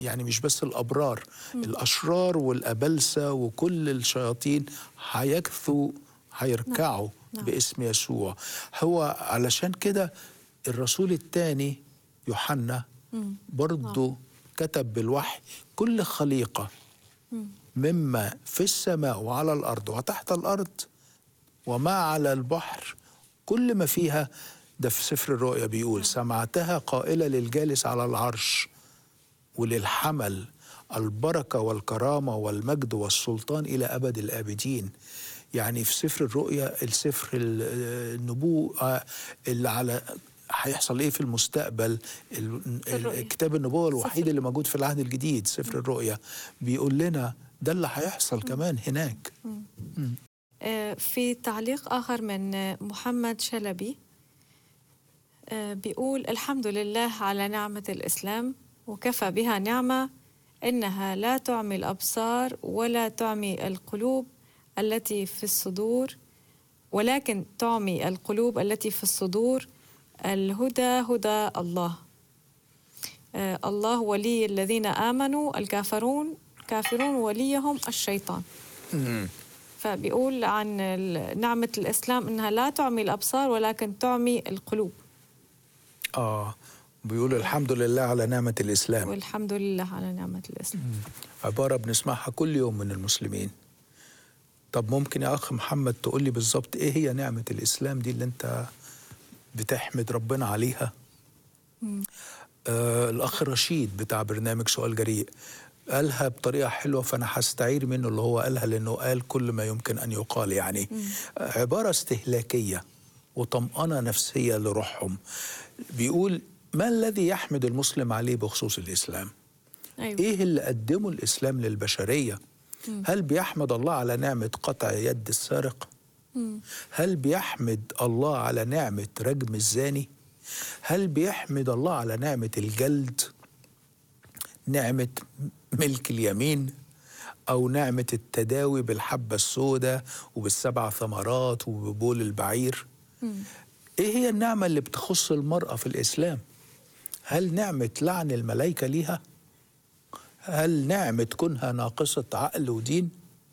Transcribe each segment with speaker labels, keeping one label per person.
Speaker 1: يعني مش بس الأبرار الأشرار والأبلسة وكل الشياطين هيكثوا هيركعوا
Speaker 2: نعم.
Speaker 1: باسم يسوع هو علشان كده الرسول الثاني يوحنا برضه كتب بالوحي كل خليقة مما في السماء وعلى الأرض وتحت الأرض وما على البحر كل ما فيها ده في سفر الرؤيا بيقول سمعتها قائلة للجالس على العرش وللحمل البركة والكرامة والمجد والسلطان إلى أبد الآبدين يعني في سفر الرؤيا السفر ال- النبوءة اللي على هيحصل ايه في المستقبل ال-
Speaker 2: الرؤيا.
Speaker 1: كتاب النبوة الوحيد
Speaker 2: سفر.
Speaker 1: اللي موجود في العهد الجديد سفر الرؤيا بيقول لنا ده اللي هيحصل كمان هناك
Speaker 2: آه، في تعليق آخر من آه، محمد شلبي آه، بيقول الحمد لله على نعمة الإسلام وكفى بها نعمة إنها لا تعمي الأبصار ولا تعمي القلوب التي في الصدور ولكن تعمي القلوب التي في الصدور الهدى هدى الله آه، الله ولي الذين آمنوا الكافرون كافرون وليهم الشيطان فبيقول عن ال- نعمة الإسلام إنها لا تعمي الأبصار ولكن تعمي القلوب
Speaker 1: اه بيقول الحمد لله على نعمة الإسلام
Speaker 2: والحمد لله على نعمة الإسلام
Speaker 1: عبارة بنسمعها كل يوم من المسلمين طب ممكن يا أخ محمد تقول لي بالظبط إيه هي نعمة الإسلام دي اللي أنت بتحمد ربنا عليها آه الأخ رشيد بتاع برنامج سؤال جريء قالها بطريقة حلوة فأنا هستعير منه اللي هو قالها لأنه قال كل ما يمكن أن يقال يعني آه عبارة استهلاكية وطمأنة نفسية لروحهم بيقول ما الذي يحمد المسلم عليه بخصوص الإسلام
Speaker 2: أيوة
Speaker 1: ايه اللي قدمه الاسلام للبشريه هل بيحمد الله على نعمه قطع يد السارق هل بيحمد الله على نعمه رجم الزاني هل بيحمد الله على نعمه الجلد نعمه ملك اليمين او نعمه التداوي بالحبه السوداء وبالسبع ثمرات وببول البعير ايه هي النعمه اللي بتخص المراه في الاسلام هل نعمه لعن الملائكه ليها هل نعمة كونها ناقصة عقل ودين؟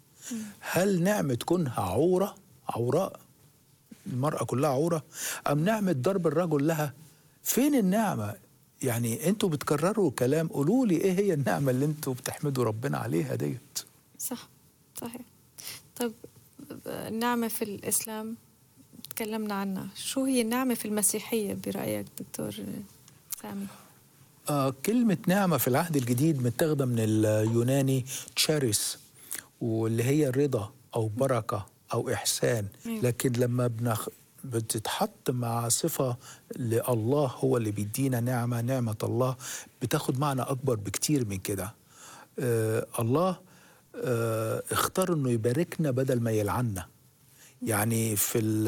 Speaker 1: هل نعمة كونها عورة عوراء المرأة كلها عورة أم نعمة ضرب الرجل لها فين النعمة يعني انتوا بتكرروا كلام قولوا لي ايه هي النعمة اللي انتوا بتحمدوا ربنا عليها ديت
Speaker 2: صح صحيح طيب النعمة في الإسلام تكلمنا عنها شو هي النعمة في المسيحية برأيك دكتور سامي
Speaker 1: آه كلمة نعمة في العهد الجديد متاخدة من اليوناني تشاريس واللي هي رضا أو بركة أو إحسان
Speaker 2: أيوة.
Speaker 1: لكن لما بنخ... بتتحط مع صفة لله هو اللي بيدينا نعمة نعمة الله بتاخد معنى أكبر بكتير من كده آه الله آه اختار انه يباركنا بدل ما يلعنا يعني في ال-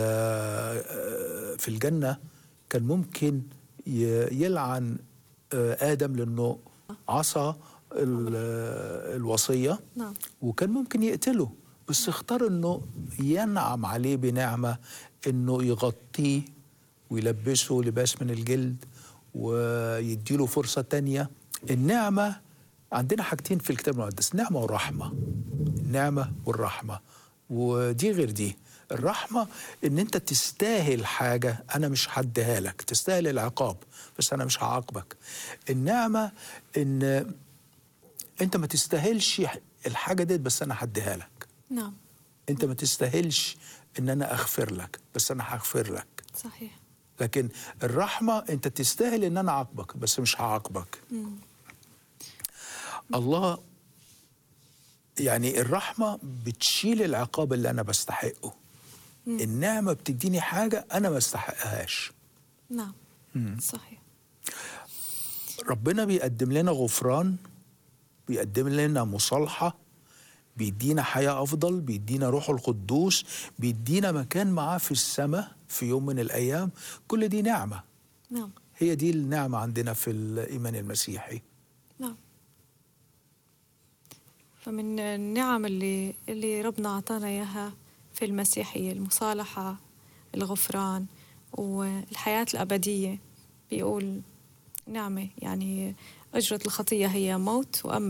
Speaker 1: آه، في الجنة كان ممكن ي- يلعن آه، آدم لأنه عصى ال- آه، الوصية
Speaker 2: نعم
Speaker 1: وكان ممكن يقتله بس اختار انه ينعم عليه بنعمة انه يغطيه ويلبسه لباس من الجلد ويديله فرصة تانية النعمة عندنا حاجتين في الكتاب المقدس نعمة ورحمة النعمة والرحمة ودي غير دي الرحمة ان انت تستاهل حاجة انا مش هديها لك تستاهل العقاب بس انا مش هعاقبك النعمة ان انت ما تستاهلش الحاجه ديت بس انا هديها لك
Speaker 2: نعم
Speaker 1: انت ما تستاهلش ان انا اغفر لك بس انا هغفر لك
Speaker 2: صحيح
Speaker 1: لكن الرحمه انت تستاهل ان انا اعاقبك بس مش هعاقبك الله يعني الرحمه بتشيل العقاب اللي انا بستحقه النعمه بتديني حاجه انا ما استحقهاش
Speaker 2: نعم صحيح
Speaker 1: ربنا بيقدم لنا غفران بيقدم لنا مصالحة بيدينا حياة أفضل بيدينا روح القدوس بيدينا مكان معاه في السماء في يوم من الأيام كل دي نعمة
Speaker 2: نعم
Speaker 1: هي دي النعمة عندنا في الإيمان المسيحي
Speaker 2: نعم فمن النعم اللي اللي ربنا أعطانا إياها في المسيحية المصالحة الغفران والحياة الأبدية بيقول نعمة يعني أجرة الخطية هي موت وأما